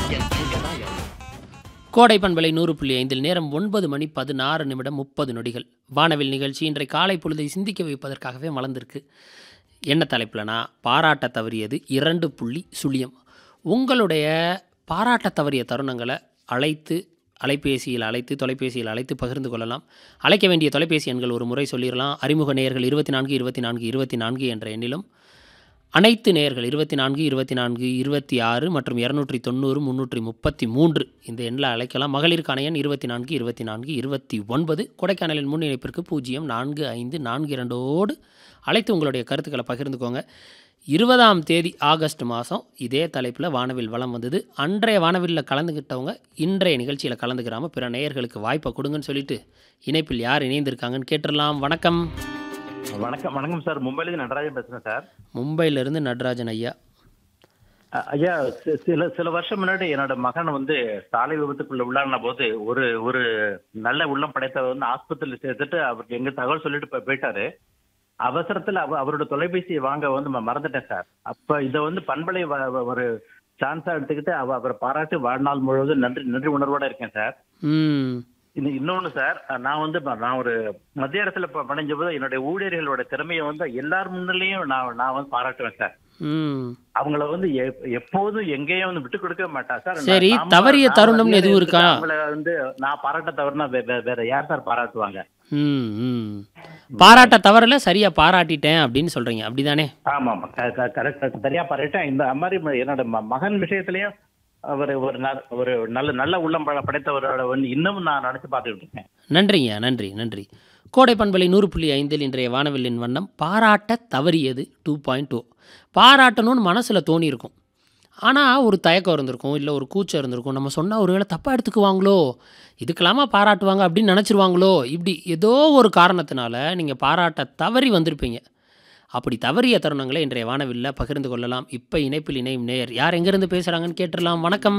கோடை பண்பலை நூறு புள்ளி ஐந்தில் நேரம் ஒன்பது மணி பதினாறு நிமிடம் முப்பது நொடிகள் வானவில் நிகழ்ச்சி இன்றை காலை பொழுதை சிந்திக்க வைப்பதற்காகவே மலர்ந்திருக்கு என்ன தலைப்புலனா பாராட்ட தவறியது இரண்டு புள்ளி சுழியம் உங்களுடைய பாராட்ட தவறிய தருணங்களை அழைத்து அலைபேசியில் அழைத்து தொலைபேசியில் அழைத்து பகிர்ந்து கொள்ளலாம் அழைக்க வேண்டிய தொலைபேசி எண்கள் ஒரு முறை சொல்லிடலாம் அறிமுக நேயர்கள் இருபத்தி நான்கு இருபத்தி நான்கு இருபத்தி நான்கு என்ற எண்ணிலும் அனைத்து நேயர்கள் இருபத்தி நான்கு இருபத்தி நான்கு இருபத்தி ஆறு மற்றும் இரநூற்றி தொண்ணூறு முந்நூற்றி முப்பத்தி மூன்று இந்த எண்ணில் அழைக்கலாம் மகளிருக்கான எண் இருபத்தி நான்கு இருபத்தி நான்கு இருபத்தி ஒன்பது கொடைக்கானலின் முன் இணைப்பிற்கு பூஜ்ஜியம் நான்கு ஐந்து நான்கு இரண்டோடு அழைத்து உங்களுடைய கருத்துக்களை பகிர்ந்துக்கோங்க இருபதாம் தேதி ஆகஸ்ட் மாதம் இதே தலைப்பில் வானவில் வளம் வந்தது அன்றைய வானவில்ல கலந்துக்கிட்டவங்க இன்றைய நிகழ்ச்சியில் கலந்துக்கிறாமல் பிற நேயர்களுக்கு வாய்ப்பை கொடுங்கன்னு சொல்லிட்டு இணைப்பில் யார் இணைந்திருக்காங்கன்னு கேட்டுடலாம் வணக்கம் வணக்கம் வணக்கம் சார் மும்பைலேருந்து நடராஜன் பேசுறேன் சார் மும்பையிலிருந்து நடராஜன் ஐயா அ- ஐயா சி- சில சில வருஷம் முன்னாடி என்னோட மகன் வந்து சாலை விபத்துக்குள்ள உள்ளான போது ஒரு ஒரு நல்ல உள்ளம் படைத்தவர் வந்து ஆஸ்பத்திரியில் சேர்த்துட்டு அவருக்கு எங்க தகவல் சொல்லிட்டு போய்- போயிட்டாரு அவசரத்துல அவ அவரோட தொலைபேசியை வாங்க வந்து ம- மறந்துட்டேன் சார் அப்ப இதை வந்து பண்பலை வ- வ- ஒரு சான்ஸா எடுத்துக்கிட்டு அவ அவரை பாராட்டி வாழ்நாள் முழுவதும் நன்றி நன்றி உணர்வோட இருக்கேன் சார் ம் இது இன்னொன்னு சார் நான் வந்து ப- நான் ஒரு மத்திய அரசுல ப- பணிஞ்ச போது என்னுடைய ஊழியர்களோட திறமையை வந்து எல்லார் முன்னிலையும் நான் நான் வந்து பாராட்டுவேன் சார் ம் அவங்கள வந்து எப்- எப்போதும் எங்கேயும் வந்து விட்டு கொடுக்க மாட்டா சார் சரி, நாம- தவறிய நாம தருணம்னு வேற எதுவும் இருக்கா? அவங்கள வந்து நான் பாராட்ட தவறுனா வே- வே- வேற யார் சார் பாராட்டுவாங்க ம் ம் பாராட்ட தவறல சரியா பாராட்டிட்டேன் அப்படின்னு சொல்றீங்க அப்படிதானே ஆமா ஆமா கரெக்ட் சரியா பாராட்டேன் இந்த மாதிரி ம- என்னோட ம- மகன் விஷயத்திலயும் அவர் ஒரு ந- ஒரு நல்ல நல்ல உள்ளம் பட- படைத்தவரோட வந்து இன்னமும் நான் நினைச்சு பார்த்துட்டு இருக்கேன் நன்றிங்க நன்றி நன்றி கோடை பண்பலை நூறு புள்ளி ஐந்தில் இன்றைய வானவில்லின் வண்ணம் பாராட்ட தவறியது டூ பாயிண்ட் டூ பாராட்டணும்னு மனசில் தோணியிருக்கும் ஆனால் ஒரு தயக்கம் இருந்திருக்கும் இல்லை ஒரு கூச்சம் இருந்திருக்கும் நம்ம சொன்னால் ஒருவேளை தப்பாக எடுத்துக்குவாங்களோ இதுக்கெல்லாமா பாராட்டுவாங்க அப்படின்னு நினச்சிருவாங்களோ இப்படி ஏதோ ஒரு காரணத்தினால நீங்கள் பாராட்ட தவறி வந்திருப்பீங்க அப்படி தவறிய தருணங்களை இன்றைய வானவில்ல பகிர்ந்து கொள்ளலாம் இப்போ இணைப்பில் இணையும் நேயர் யார் எங்கேருந்து பேசுகிறாங்கன்னு கேட்டுடலாம் வணக்கம்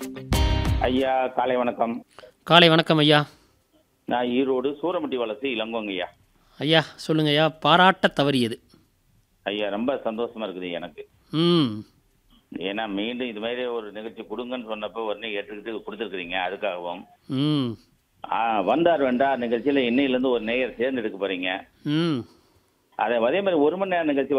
ஐயா காலை வணக்கம் காலை வணக்கம் ஐயா நான் ஈரோடு சூரமட்டி வளர்ச்சி இளங்கோங்க ஐயா ஐயா சொல்லுங்க ஐயா பாராட்ட தவறியது ஐயா ரொம்ப சந்தோஷமா இருக்குது எனக்கு ம் ஏன்னா மீண்டும் இது மாதிரி ஒரு நிகழ்ச்சி கொடுங்கன்னு சொன்னப்போ உடனே ஏற்றுக்கிட்டு கொடுத்துருக்குறீங்க அதுக்காகவும் ம் ஆ, வந்தார் வேண்டாம் நிகழ்ச்சியில் இன்னையிலேருந்து ஒரு நேயர் தேர்ந்தெடுக்க போறீங்க ம் அதை அதே மாதிரி ஒரு மணி நேரம் நிகழ்ச்சி